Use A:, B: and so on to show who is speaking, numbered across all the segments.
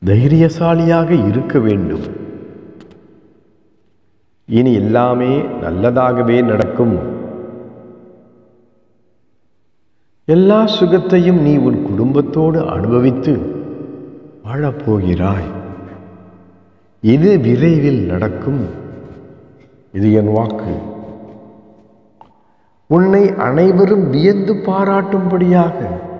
A: தைரியசாலியாக இருக்க வேண்டும் இனி எல்லாமே நல்லதாகவே நடக்கும் எல்லா சுகத்தையும் நீ உன் குடும்பத்தோடு அனுபவித்து வாழப்போகிறாய் இது விரைவில் நடக்கும் இது என் வாக்கு உன்னை அனைவரும் வியந்து பாராட்டும்படியாக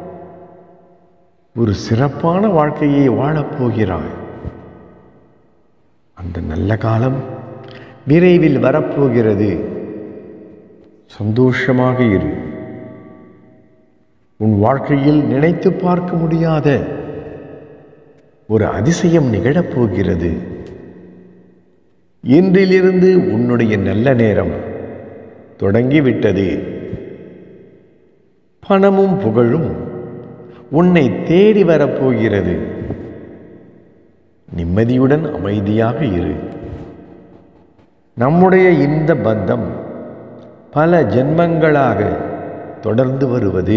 A: ஒரு சிறப்பான வாழ்க்கையை வாழப்போகிறாய் அந்த நல்ல காலம் விரைவில் வரப்போகிறது சந்தோஷமாக இரு உன் வாழ்க்கையில் நினைத்து பார்க்க முடியாத ஒரு அதிசயம் நிகழப்போகிறது இன்றிலிருந்து உன்னுடைய நல்ல நேரம் தொடங்கிவிட்டது பணமும் புகழும் உன்னை தேடி வரப்போகிறது நிம்மதியுடன் அமைதியாக இரு நம்முடைய இந்த பந்தம் பல ஜென்மங்களாக தொடர்ந்து வருவது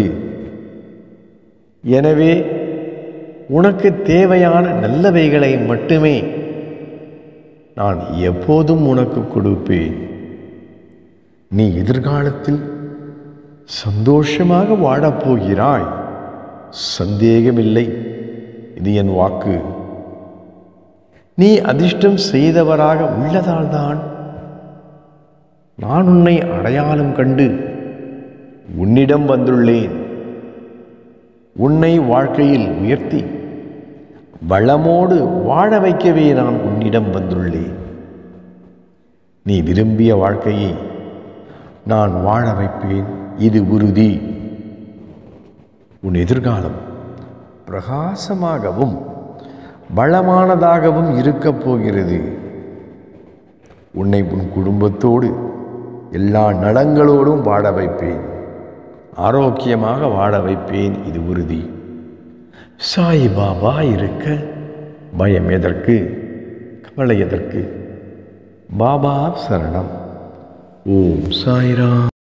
A: எனவே உனக்கு தேவையான நல்லவைகளை மட்டுமே நான் எப்போதும் உனக்கு கொடுப்பேன் நீ எதிர்காலத்தில் சந்தோஷமாக வாழப்போகிறாய் சந்தேகமில்லை இது என் வாக்கு நீ அதிர்ஷ்டம் செய்தவராக உள்ளதால்தான் நான் உன்னை அடையாளம் கண்டு உன்னிடம் வந்துள்ளேன் உன்னை வாழ்க்கையில் உயர்த்தி வளமோடு வாழ வைக்கவே நான் உன்னிடம் வந்துள்ளேன் நீ விரும்பிய வாழ்க்கையை நான் வாழ வைப்பேன் இது உறுதி உன் எதிர்காலம் பிரகாசமாகவும் வளமானதாகவும் இருக்கப் போகிறது உன்னை உன் குடும்பத்தோடு எல்லா நலங்களோடும் வாழ வைப்பேன் ஆரோக்கியமாக வாழ வைப்பேன் இது உறுதி சாய் பாபா இருக்க பயம் எதற்கு கவலை எதற்கு பாபா சரணம் ஓம் சாய்ராம்